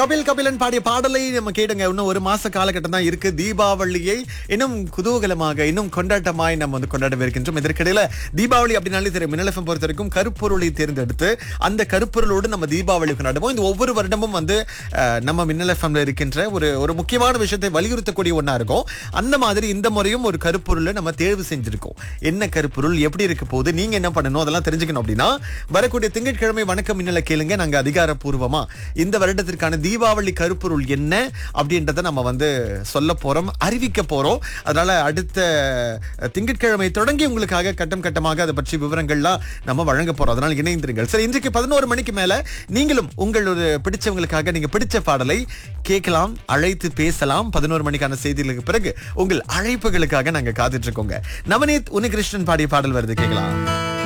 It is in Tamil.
கபில் கபிலன் பாடிய பாடலை நம்ம கேட்டுங்க இன்னும் ஒரு மாச காலகட்டம் தான் இருக்கு தீபாவளியை இன்னும் குதூகலமாக இன்னும் கொண்டாட்டமாய் நம்ம வந்து கொண்டாடவிருக்கின்றோம் இதற்கிடையில தீபாவளி அப்படின்னாலே தெரியும் மின்னலஃபம் பொறுத்த வரைக்கும் கருப்பொருளை தேர்ந்தெடுத்து அந்த கருப்பொருளோடு நம்ம தீபாவளி கொண்டாடுவோம் இந்த ஒவ்வொரு வருடமும் வந்து அஹ், நம்ம மின்னலஃபம்ல இருக்கின்ற ஒரு ஒரு முக்கியமான விஷயத்தை வலியுறுத்தக்கூடிய ஒண்ணா இருக்கும் அந்த மாதிரி இந்த முறையும் ஒரு கருப்பொருளை நம்ம தேர்வு செஞ்சிருக்கோம் என்ன கருப்பொருள் எப்படி இருக்க போகுது நீங்க என்ன பண்ணணும் அதெல்லாம் தெரிஞ்சுக்கணும் அப்படின்னா வரக்கூடிய திங்கட்கிழமை வணக்கம் மின்னல கேளுங்க நாங்க அதிகாரப்பூர்வமா இந்த வருடத்திற்கான தீபாவளி கருப்பொருள் என்ன அப்படின்றத நம்ம வந்து சொல்ல போறோம் அறிவிக்க போறோம் அதனால அடுத்த அஹ், திங்கட்கிழமை தொடங்கி உங்களுக்காக கட்டம் கட்டமாக அதை பற்றி விவரங்கள்லாம் நம்ம வழங்க போறோம் அதனால இணைந்திருங்கள் சரி இன்றைக்கு பதினோரு மணிக்கு மேல நீங்களும் உங்களோட பிடிச்சவங்களுக்காக நீங்க பிடிச்ச பாடலை கேட்கலாம் அழைத்து பேசலாம் பதினோரு மணிக்கான செய்திகளுக்கு பிறகு உங்கள் அழைப்புகளுக்காக நாங்க காத்துட்டு இருக்கோங்க நவநீத் உனிகிருஷ்ணன் பாடிய பாடல் வருது கேட்கலாம்